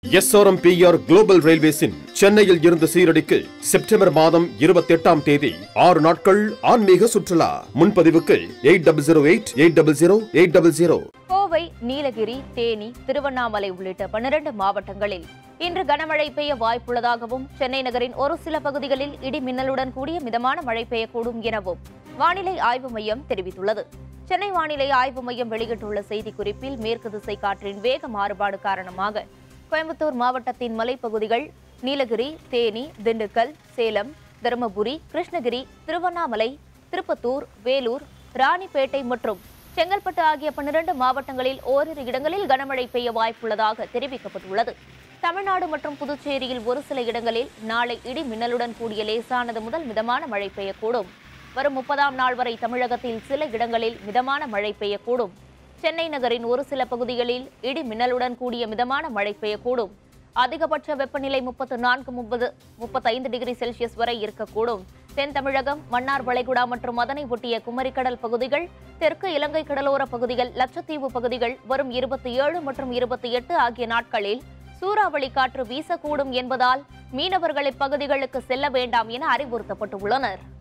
SRMPR global ரயில்வேஸின் சென்னையில் இருந்து சீரடிக்கு September மாதம் இருபத்தி எட்டாம் தேதி ஆறு நாட்கள் ஆன்மீக சுற்றுலா முன்பதிவுக்கு eight double zero eight eight double zero eight double zero Kovai Nilgiri Theni Tiruvannamalai உள்ளிட்ட பன்னிரண்டு மாவட்டங்களில் இன்று கனமழை பெய்ய வாய்ப்புள்ளதாகவும் சென்னை நகரின் ஒரு சில பகுதிகளில் இடி மின்னலுடன் கூடிய மிதமான மழை பெய்யக்கூடும் எனவும் வானிலை ஆய்வு மையம் தெரிவித்துள்ளது சென்னை வானிலை ஆய்வு மையம் வெளியிட்டுள்ள செய்திக்குறிப்பில் மேற்கு திசை காற்றின் வேக மாறுபாடு காரணமாக கோயம்புத்தூர் மாவட்டத்தின் மலைப்பகுதிகள் நீலகிரி தேனி திண்டுக்கல் சேலம் தருமபுரி கிருஷ்ணகிரி திருவண்ணாமலை திருப்பத்தூர் வேலூர் ராணிப்பேட்டை மற்றும் செங்கல்பட்டு ஆகிய பன்னிரண்டு மாவட்டங்களில் ஓரிரு இடங்களில் கனமழை பெய்ய வாய்ப்புள்ளதாக தெரிவிக்கப்பட்டுள்ளது தமிழ்நாடு மற்றும் புதுச்சேரியில் ஒரு சில இடங்களில் நாளை இடி மின்னலுடன் கூடிய லேசானது முதல் மிதமான மழை பெய்யக்கூடும் வரும் முப்பதாம் நாள் வரை தமிழகத்தில் சில இடங்களில் மிதமான மழை பெய்யக்கூடும் சென்னை நகரின் ஒரு சில பகுதிகளில் இடி மின்னலுடன் கூடிய மிதமான மழை பெய்யக்கூடும் அதிகபட்ச வெப்பநிலை முப்பத்து நான்கு முப்பது முப்பத்தைந்து டிகிரி செல்சியஸ் வரை இருக்கக்கூடும் தென் தமிழகம் மன்னார் வளைகுடா மற்றும் அதனை ஒட்டிய குமரிக்கடல் பகுதிகள் தெற்கு இலங்கை கடலோர பகுதிகள் லட்சத்தீவு பகுதிகள் வரும் இருபத்தி ஏழு மற்றும் இருபத்தி எட்டு ஆகிய நாட்களில் சூறாவளி காற்று வீசக்கூடும் என்பதால் மீனவர்கள் இப்பகுதிகளுக்கு செல்ல வேண்டாம் என அறிவுறுத்தப்பட்டுள்ளனர்